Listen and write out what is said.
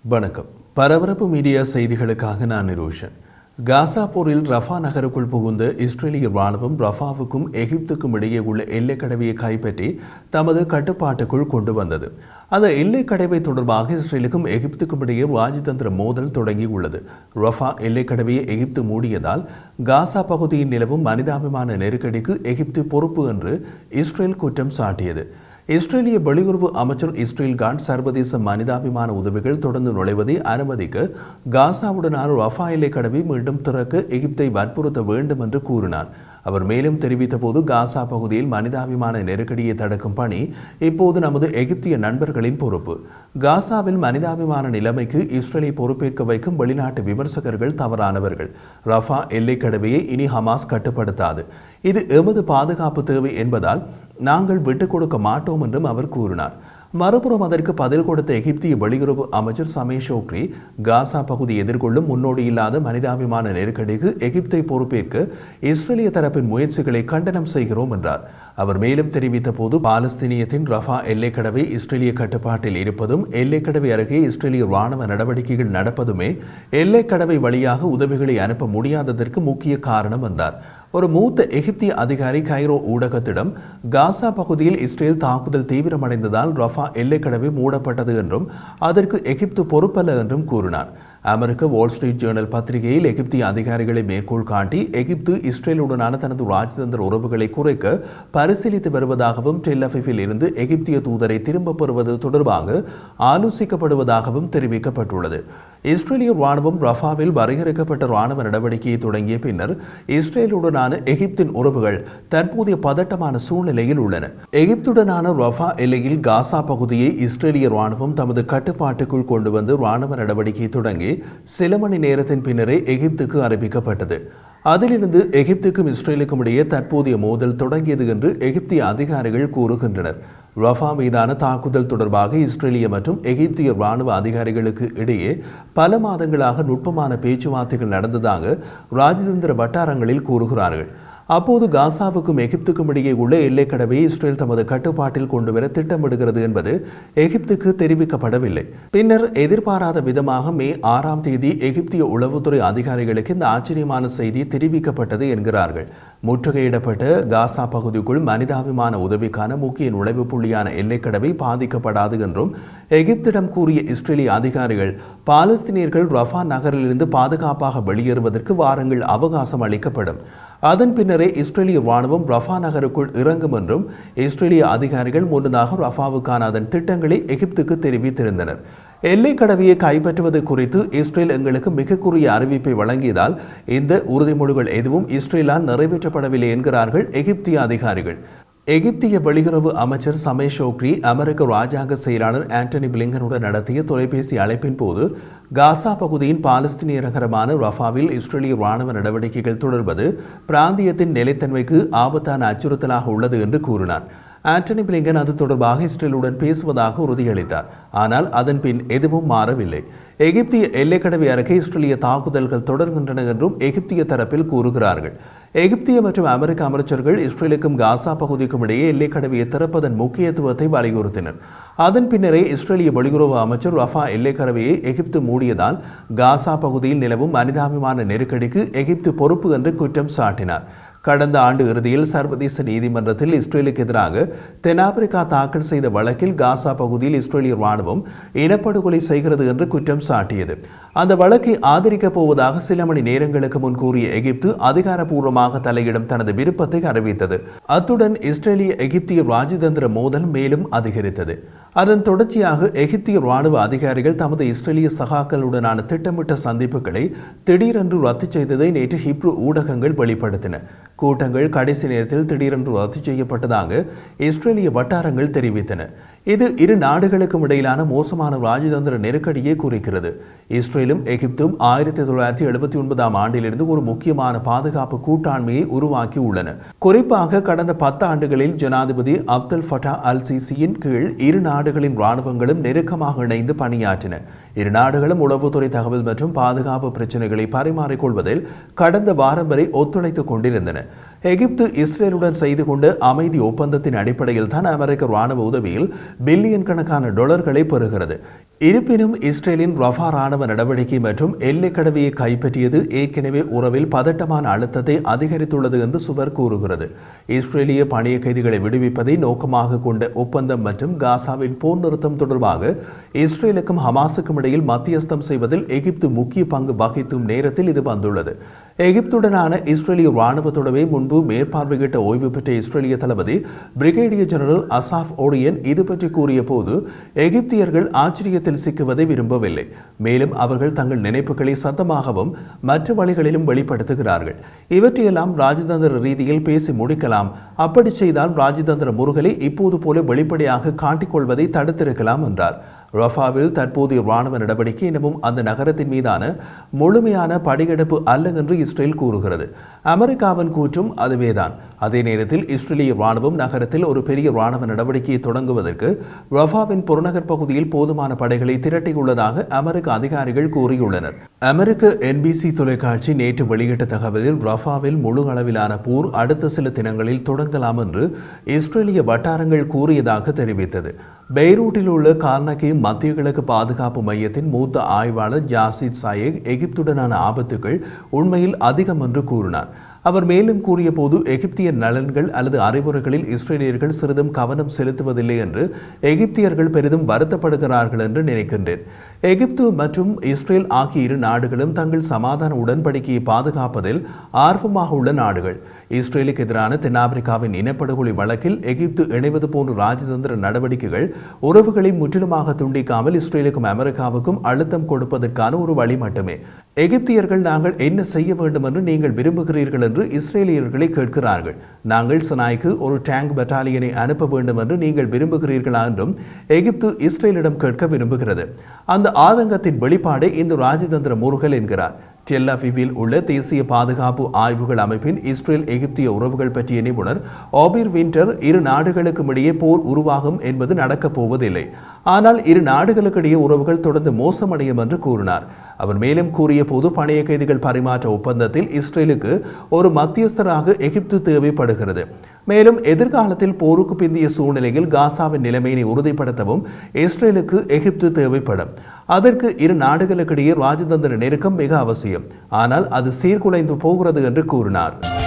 வணக்கம் பரபரப்பு மீடியா செய்திகளுக்காக நான் நிரோஷன் காசா போரில் ரஃபா நகருக்குள் புகுந்த இஸ்ரேலிய ராணுவம் ரஃபாவுக்கும் எகிப்துக்கும் இடையே உள்ள எல்லைக்கடவையை கைப்பற்றி தமது கட்டுப்பாட்டுக்குள் கொண்டு வந்தது அந்த எல்லைக்கடவை தொடர்பாக இஸ்ரேலுக்கும் எகிப்துக்கும் இடையே ராஜதந்திர மோதல் தொடங்கியுள்ளது ரஃபா எல்லைக்கடவையை எகிப்து மூடியதால் காசா பகுதியில் நிலவும் மனிதாபிமான நெருக்கடிக்கு எகிப்து பொறுப்பு என்று இஸ்ரேல் குற்றம் சாட்டியது இஸ்ரேலிய வெளியுறவு அமைச்சர் இஸ்ரேல் கான் சர்வதேச மனிதாபிமான உதவிகள் தொடர்ந்து நுழைவதை அனுமதிக்க காசாவுடனான ரஃபா எல்லை கடவை மீண்டும் திறக்க எகிப்தை வற்புறுத்த வேண்டும் என்று கூறினார் அவர் மேலும் தெரிவித்த போது காசா பகுதியில் மனிதாபிமான நெருக்கடியை தடுக்கும் பணி இப்போது நமது எகிப்திய நண்பர்களின் பொறுப்பு காசாவில் மனிதாபிமான நிலைமைக்கு இஸ்ரேலை பொறுப்பேற்க வைக்கும் வெளிநாட்டு விமர்சகர்கள் தவறானவர்கள் ரஃபா எல்லை கடவையை இனி ஹமாஸ் கட்டுப்படுத்தாது இது எமது பாதுகாப்பு தேவை என்பதால் நாங்கள் விட்டுக் கொடுக்க மாட்டோம் என்றும் அவர் கூறினார் மறுபுறம் அதற்கு பதில் கொடுத்த எகிப்திய வெளியுறவு அமைச்சர் சமே ஷோக்ரி காசா பகுதி எதிர்கொள்ளும் முன்னோடி இல்லாத மனிதாபிமான நெருக்கடிக்கு எகிப்தை பொறுப்பேற்க இஸ்ரேலிய தரப்பின் முயற்சிகளை கண்டனம் செய்கிறோம் என்றார் அவர் மேலும் தெரிவித்த போது பாலஸ்தீனியத்தின் ரஃபா எல்லைக்கடவை இஸ்ரேலிய கட்டுப்பாட்டில் இருப்பதும் எல்லைக்கடவை அருகே இஸ்ரேலிய ராணுவ நடவடிக்கைகள் நடப்பதுமே எல்லைக்கடவை வழியாக உதவிகளை அனுப்ப முடியாததற்கு முக்கிய காரணம் என்றார் ஒரு மூத்த எகிப்திய அதிகாரி கைரோ ஊடகத்திடம் காசா பகுதியில் இஸ்ரேல் தாக்குதல் தீவிரமடைந்ததால் ரஃபா எல்லைக்கடவை மூடப்பட்டது என்றும் அதற்கு எகிப்து பொறுப்பல்ல என்றும் கூறினார் அமெரிக்க வால் ஸ்ட்ரீட் ஜேர்னல் பத்திரிகையில் எகிப்திய அதிகாரிகளை மேற்கோள் காட்டி எகிப்து இஸ்ரேலுடனான தனது ராஜதந்திர உறவுகளை குறைக்க பரிசீலித்து வருவதாகவும் டெல்லஃபிஃபில் இருந்து எகிப்திய தூதரை திரும்பப் பெறுவது தொடர்பாக ஆலோசிக்கப்படுவதாகவும் தெரிவிக்கப்பட்டுள்ளது இஸ்ரேலிய ராணுவம் ரஃபாவில் வரையறுக்கப்பட்ட ராணுவ நடவடிக்கையை தொடங்கிய பின்னர் இஸ்ரேலுடனான எகிப்தின் உறவுகள் தற்போதைய பதட்டமான சூழ்நிலையில் உள்ளன எகிப்துடனான ரஃபா எல்லையில் காசா பகுதியை இஸ்ரேலிய ராணுவம் தமது கட்டுப்பாட்டுக்குள் கொண்டு வந்து ராணுவ நடவடிக்கை தொடங்கி சில மணி நேரத்தின் பின்னரே எகிப்துக்கு அறிவிக்கப்பட்டது அதிலிருந்து எகிப்துக்கும் இஸ்ரேலுக்கும் இடையே தற்போதைய மோதல் தொடங்கியது என்று எகிப்திய அதிகாரிகள் கூறுகின்றனர் ரஃபா மீதான தாக்குதல் தொடர்பாக இஸ்ரேலிய மற்றும் எகிப்திய ராணுவ அதிகாரிகளுக்கு இடையே பல மாதங்களாக நுட்பமான பேச்சுவார்த்தைகள் நடந்ததாக ராஜதந்திர வட்டாரங்களில் கூறுகிறார்கள் அப்போது காசாவுக்கும் எகிப்துக்கும் இடையே உள்ள எல்லைக்கடவை இஸ்ரேல் தமது கட்டுப்பாட்டில் கொண்டுவர திட்டமிடுகிறது என்பது எகிப்துக்கு தெரிவிக்கப்படவில்லை பின்னர் எதிர்பாராத விதமாக மே ஆறாம் தேதி எகிப்திய உளவுத்துறை அதிகாரிகளுக்கு இந்த ஆச்சரியமான செய்தி தெரிவிக்கப்பட்டது என்கிறார்கள் முற்றுகையிடப்பட்ட காசா பகுதிக்குள் மனிதாபிமான உதவிக்கான முக்கிய நுழைவு புள்ளியான எல்லைக்கடவை பாதிக்கப்படாது என்றும் எகிப்திடம் கூறிய இஸ்ரேலிய அதிகாரிகள் பாலஸ்தீனியர்கள் ரஃபா நகரிலிருந்து பாதுகாப்பாக வெளியேறுவதற்கு வாரங்கள் அவகாசம் அளிக்கப்படும் அதன் பின்னரே இஸ்ரேலிய ராணுவம் ரஃபா நகருக்குள் இறங்கும் என்றும் இஸ்ரேலிய அதிகாரிகள் முன்னதாக ரஃபாவுக்கான அதன் திட்டங்களை எகிப்துக்கு தெரிவித்திருந்தனர் எல்லை கடவையை கைப்பற்றுவது குறித்து இஸ்ரேல் எங்களுக்கு மிக குறுகிய அறிவிப்பை வழங்கியதால் இந்த உறுதிமொழிகள் எதுவும் இஸ்ரேலால் நிறைவேற்றப்படவில்லை என்கிறார்கள் எகிப்திய அதிகாரிகள் எகிப்திய வெளியுறவு அமைச்சர் சமே ஷோக்ரி அமெரிக்க ராஜாங்க செயலாளர் ஆண்டனி பிளிங்கனுடன் நடத்திய தொலைபேசி அழைப்பின் போது காசா பகுதியின் பாலஸ்தீனிய நகரமான ரஃபாவில் இஸ்ரேலிய ராணுவ நடவடிக்கைகள் தொடர்வது பிராந்தியத்தின் நிலைத்தன்மைக்கு ஆபத்தான அச்சுறுத்தலாக உள்ளது என்று கூறினார் ஆண்டனி பிளிங்கன் அது தொடர்பாக இஸ்ரேலுடன் பேசுவதாக உறுதியளித்தார் ஆனால் அதன் பின் எதுவும் மாறவில்லை எகிப்திய எல்லைக்கடவை அருகே இஸ்ரேலிய தாக்குதல்கள் தொடர்கின்றன என்றும் எகிப்திய தரப்பில் கூறுகிறார்கள் எகிப்திய மற்றும் அமெரிக்க அமைச்சர்கள் இஸ்ரேலுக்கும் காசா பகுதிக்கும் இடையே எல்லைக்கடவையை திறப்பதன் முக்கியத்துவத்தை வலியுறுத்தினர் அதன் பின்னரே இஸ்ரேலிய வெளியுறவு அமைச்சர் ரஃபா எல்லைக்கடவையை எகிப்து மூடியதால் காசா பகுதியில் நிலவும் மனிதாபிமான நெருக்கடிக்கு எகிப்து பொறுப்பு என்று குற்றம் சாட்டினார் கடந்த ஆண்டு இறுதியில் சர்வதேச நீதிமன்றத்தில் இஸ்ரேலுக்கு எதிராக தென்னாப்பிரிக்கா தாக்கல் செய்த வழக்கில் காசா பகுதியில் இஸ்ரேலிய ராணுவம் இனப்படுகொலை செய்கிறது என்று குற்றம் சாட்டியது அந்த வழக்கை ஆதரிக்கப் போவதாக சில மணி நேரங்களுக்கு முன் கூறிய எகிப்து அதிகாரப்பூர்வமாக தலையிடும் தனது விருப்பத்தை அறிவித்தது அத்துடன் இஸ்ரேலிய எகிப்திய ராஜதந்திர மோதல் மேலும் அதிகரித்தது அதன் தொடர்ச்சியாக எகிப்திய ராணுவ அதிகாரிகள் தமது இஸ்ரேலிய சகாக்களுடனான திட்டமிட்ட சந்திப்புகளை திடீரென்று ரத்து செய்ததை நேற்று ஹிப்ரு ஊடகங்கள் வெளிப்படுத்தின கூட்டங்கள் கடைசி நேரத்தில் திடீரென்று ரத்து செய்யப்பட்டதாக இஸ்ரேலிய வட்டாரங்கள் தெரிவித்தன இது இரு நாடுகளுக்கும் இடையிலான மோசமான ராஜதந்திர நெருக்கடியை குறிக்கிறது இஸ்ரேலும் எகிப்தும் ஆயிரத்தி தொள்ளாயிரத்தி எழுபத்தி ஒன்பதாம் ஆண்டிலிருந்து ஒரு முக்கியமான பாதுகாப்பு கூட்டாண்மையை உருவாக்கி உள்ளன குறிப்பாக கடந்த பத்து ஆண்டுகளில் ஜனாதிபதி அப்துல் ஃபட்டா அல் சிசியின் கீழ் இரு நாடுகளின் இராணுவங்களும் நெருக்கமாக இணைந்து பணியாற்றின இரு நாடுகளும் உளவுத்துறை தகவல் மற்றும் பாதுகாப்பு பிரச்சனைகளை பரிமாறிக்கொள்வதில் கடந்த வாரம் வரை ஒத்துழைத்துக் கொண்டிருந்தன எகிப்து இஸ்ரேலுடன் செய்து கொண்ட அமைதி ஒப்பந்தத்தின் அடிப்படையில் தான் அமெரிக்க ராணுவ உதவியில் பில்லியன் கணக்கான டாலர்களை பெறுகிறது இருப்பினும் இஸ்ரேலின் ரஃபா ராணுவ நடவடிக்கை மற்றும் எல்லை கடவையை கைப்பற்றியது ஏற்கனவே உறவில் பதட்டமான அழுத்தத்தை அதிகரித்துள்ளது என்று சுவர் கூறுகிறது இஸ்ரேலிய பணிய கைதிகளை விடுவிப்பதை நோக்கமாக கொண்ட ஒப்பந்தம் மற்றும் காசாவின் போர் நிறுத்தம் தொடர்பாக இஸ்ரேலுக்கும் ஹமாஸுக்கும் இடையில் மத்தியஸ்தம் செய்வதில் எகிப்து முக்கிய பங்கு வகித்தும் நேரத்தில் இது வந்துள்ளது எகிப்துடனான இஸ்ரேலிய ராணுவத்துடவே முன்பு மேற்பார்வையிட்ட ஓய்வு பெற்ற இஸ்ரேலிய தளபதி பிரிகேடியர் ஜெனரல் அசாஃப் ஓடியன் இது பற்றி கூறிய போது எகிப்தியர்கள் ஆச்சரியத்தில் சிக்குவதை விரும்பவில்லை மேலும் அவர்கள் தங்கள் நினைப்புகளை சத்தமாகவும் மற்ற வழிகளிலும் வெளிப்படுத்துகிறார்கள் இவற்றையெல்லாம் ராஜதந்திர ரீதியில் பேசி முடிக்கலாம் அப்படி செய்தால் ராஜதந்திர முருகலை இப்போது போல வெளிப்படையாக காட்டிக்கொள்வதை தடுத்திருக்கலாம் என்றார் ரஃபாவில் தற்போதைய ராணுவ நடவடிக்கை இன்னமும் அந்த நகரத்தின் மீதான முழுமையான படியெடுப்பு அல்ல என்று இஸ்ரேல் கூறுகிறது அமெரிக்காவின் கூற்றும் அதுவேதான் அதே நேரத்தில் இஸ்ரேலிய ராணுவம் நகரத்தில் ஒரு பெரிய ராணுவ நடவடிக்கையை தொடங்குவதற்கு ரஃபாவின் புறநகர் பகுதியில் போதுமான படைகளை திரட்டியுள்ளதாக அமெரிக்க அதிகாரிகள் கூறியுள்ளனர் அமெரிக்க என்பிசி தொலைக்காட்சி நேற்று வெளியிட்ட தகவலில் ரஃபாவில் முழு அளவிலான போர் அடுத்த சில தினங்களில் தொடங்கலாம் என்று இஸ்ரேலிய வட்டாரங்கள் கூறியதாக தெரிவித்தது பெய்ரூட்டில் உள்ள கார்னகி மத்திய கிழக்கு பாதுகாப்பு மையத்தின் மூத்த ஆய்வாளர் ஜாசித் சாயேக் எகிப்துடனான ஆபத்துகள் உண்மையில் அதிகம் என்று கூறினார் அவர் மேலும் கூறிய போது எகிப்திய நலன்கள் அல்லது அறிவுரைகளில் இஸ்ரேலியர்கள் சிறிதும் கவனம் செலுத்துவதில்லை என்று எகிப்தியர்கள் பெரிதும் வருத்தப்படுகிறார்கள் என்று நினைக்கின்றேன் எகிப்து மற்றும் இஸ்ரேல் ஆகிய இரு நாடுகளும் தங்கள் சமாதான உடன்படிக்கையை பாதுகாப்பதில் ஆர்வமாக உள்ள நாடுகள் இஸ்ரேலுக்கு எதிரான தென்னாப்பிரிக்காவின் இனப்படுகொலை வழக்கில் எகிப்து இணைவது போன்ற ராஜதந்திர நடவடிக்கைகள் உறவுகளை முற்றிலுமாக துண்டிக்காமல் இஸ்ரேலுக்கும் அமெரிக்காவுக்கும் அழுத்தம் கொடுப்பதற்கான ஒரு வழி மட்டுமே எகிப்தியர்கள் நாங்கள் என்ன செய்ய வேண்டும் என்று நீங்கள் விரும்புகிறீர்கள் என்று இஸ்ரேலியர்களை கேட்கிறார்கள் நாங்கள் சனாய்க்கு ஒரு டேங்க் பட்டாலியனை அனுப்ப வேண்டும் என்று நீங்கள் விரும்புகிறீர்களா என்றும் எகிப்து இஸ்ரேலிடம் கேட்க விரும்புகிறது அந்த ஆதங்கத்தின் வெளிப்பாடே இந்த ராஜதந்திர முருகல் என்கிறார் டெல்லவிவில் உள்ள தேசிய பாதுகாப்பு ஆய்வுகள் அமைப்பின் இஸ்ரேல் எகிப்திய உறவுகள் பற்றிய நிபுணர் ஆபிர் வின்டர் இரு நாடுகளுக்கும் இடையே போர் உருவாகும் என்பது நடக்கப் போவதில்லை ஆனால் இரு நாடுகளுக்கிடையே உறவுகள் தொடர்ந்து மோசமடையும் என்று கூறினார் அவர் மேலும் கூறிய போது பணைய கைதிகள் பரிமாற்ற ஒப்பந்தத்தில் இஸ்ரேலுக்கு ஒரு மத்தியஸ்தராக எகிப்து தேவைப்படுகிறது மேலும் எதிர்காலத்தில் போருக்கு பிந்திய சூழ்நிலையில் காசாவின் நிலைமையை உறுதிப்படுத்தவும் இஸ்ரேலுக்கு எகிப்து தேவைப்படும் அதற்கு இரு நாடுகளுக்கிடையே ராஜதந்திர நெருக்கம் மிக அவசியம் ஆனால் அது சீர்குலைந்து போகிறது என்று கூறினார்